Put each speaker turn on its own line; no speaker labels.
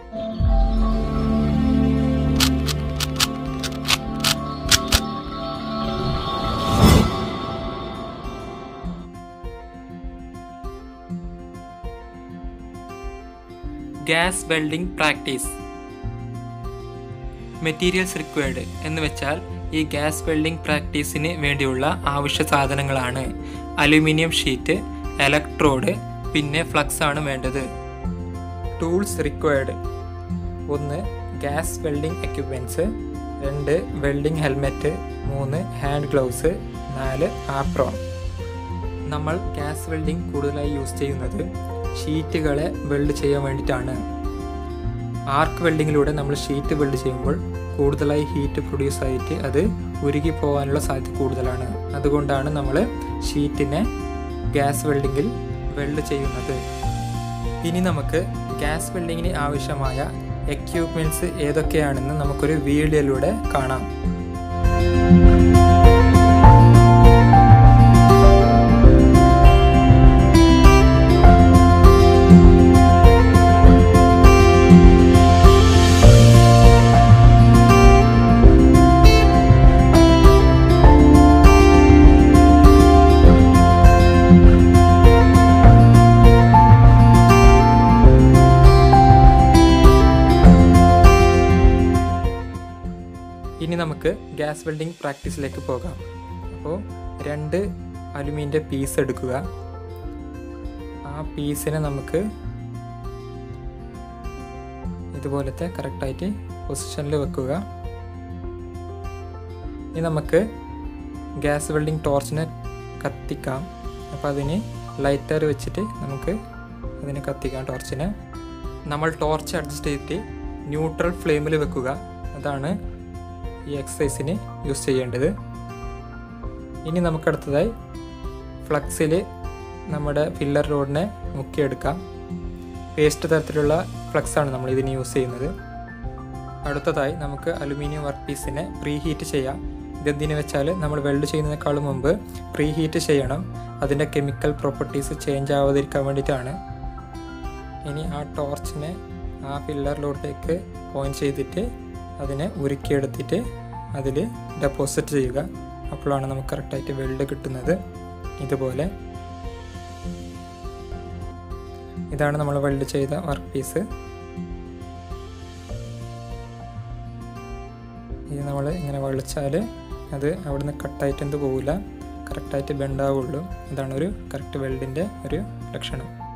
gas welding practice materials required എന്ന് വെച്ചാൽ ഈ ഗ്യാസ് വെൽഡിംഗ് പ്രാക്ടീസിന് വേണ്ടിയുള്ള ആവശ്യ സാധനങ്ങളാണ് അലുമിനിയം ഷീറ്റ് ഇലക്ട്രോഡ് പിന്നെ ഫ്ലക്സ് ആണ് വേണ്ടത് ടൂൾസ് റിക്വയർഡ് ഒന്ന് ഗ്യാസ് വെൽഡിംഗ് എക്യുപ്മെൻറ്റ്സ് രണ്ട് വെൽഡിംഗ് ഹെൽമെറ്റ് മൂന്ന് ഹാൻഡ് ഗ്ലൗസ് നാല് ആപ്രോൺ നമ്മൾ ഗ്യാസ് വെൽഡിംഗ് കൂടുതലായി യൂസ് ചെയ്യുന്നത് ഷീറ്റുകളെ വെൽഡ് ചെയ്യാൻ വേണ്ടിയിട്ടാണ് ആർക്ക് വെൽഡിങ്ങിലൂടെ നമ്മൾ ഷീറ്റ് വെൽഡ് ചെയ്യുമ്പോൾ കൂടുതലായി ഹീറ്റ് പ്രൊഡ്യൂസ് ആയിട്ട് അത് ഉരുകി പോകാനുള്ള സാധ്യത കൂടുതലാണ് അതുകൊണ്ടാണ് നമ്മൾ ഷീറ്റിനെ ഗ്യാസ് വെൽഡിങ്ങിൽ വെൽഡ് ചെയ്യുന്നത് ഇനി നമുക്ക് ഗ്യാസ് വെൽഡിങ്ങിന് ആവശ്യമായ എക്യുപ്മെൻറ്റ്സ് ഏതൊക്കെയാണെന്ന് നമുക്കൊരു വീഡിയോയിലൂടെ കാണാം ഇനി നമുക്ക് ഗ്യാസ് വെൽഡിംഗ് പ്രാക്ടീസിലേക്ക് പോകാം അപ്പോൾ രണ്ട് അലുമിനിൻ്റെ പീസ് എടുക്കുക ആ പീസിനെ നമുക്ക് ഇതുപോലത്തെ കറക്റ്റായിട്ട് പൊസിഷനിൽ വെക്കുക ഇനി നമുക്ക് ഗ്യാസ് വെൽഡിംഗ് ടോർച്ചിനെ കത്തിക്കാം അപ്പോൾ അതിന് ലൈറ്റർ വെച്ചിട്ട് നമുക്ക് അതിനെ കത്തിക്കാം ടോർച്ചിനെ നമ്മൾ ടോർച്ച് അഡ്ജസ്റ്റ് ചെയ്തിട്ട് ന്യൂട്രൽ ഫ്ലെയിമിൽ വെക്കുക അതാണ് ഈ എക്സസൈസിന് യൂസ് ചെയ്യേണ്ടത് ഇനി നമുക്കടുത്തതായി ഫ്ലക്സിൽ നമ്മുടെ ഫില്ലർ റോഡിനെ മുക്കിയെടുക്കാം പേസ്റ്റ് തരത്തിലുള്ള ഫ്ലക്സാണ് നമ്മൾ ഇതിന് യൂസ് ചെയ്യുന്നത് അടുത്തതായി നമുക്ക് അലുമിനിയം വർക്ക് പീസിനെ പ്രീ ഹീറ്റ് ചെയ്യാം ഇതെന്തിനു വെച്ചാൽ നമ്മൾ വെൽഡ് ചെയ്യുന്നതിനേക്കാളും മുമ്പ് പ്രീ ഹീറ്റ് ചെയ്യണം അതിൻ്റെ കെമിക്കൽ പ്രോപ്പർട്ടീസ് ചേഞ്ച് ആവാതിരിക്കാൻ വേണ്ടിയിട്ടാണ് ഇനി ആ ടോർച്ചിനെ ആ ഫില്ലറിലോട്ടേക്ക് പോയിന്റ് ചെയ്തിട്ട് അതിനെ ഉരുക്കിയെടുത്തിട്ട് അതിൽ ഡെപ്പോസിറ്റ് ചെയ്യുക അപ്പോഴാണ് നമുക്ക് കറക്റ്റായിട്ട് വെൽഡ് കിട്ടുന്നത് ഇതുപോലെ ഇതാണ് നമ്മൾ വെൽഡ് ചെയ്ത വർക്ക് പീസ് ഇത് നമ്മൾ ഇങ്ങനെ വളിച്ചാൽ അത് അവിടുന്ന് കട്ടായിട്ട് എന്ത് പോകില്ല കറക്റ്റായിട്ട് ബെൻഡാവുള്ളൂ അതാണ് ഒരു കറക്റ്റ് വെൽഡിൻ്റെ ഒരു ലക്ഷണം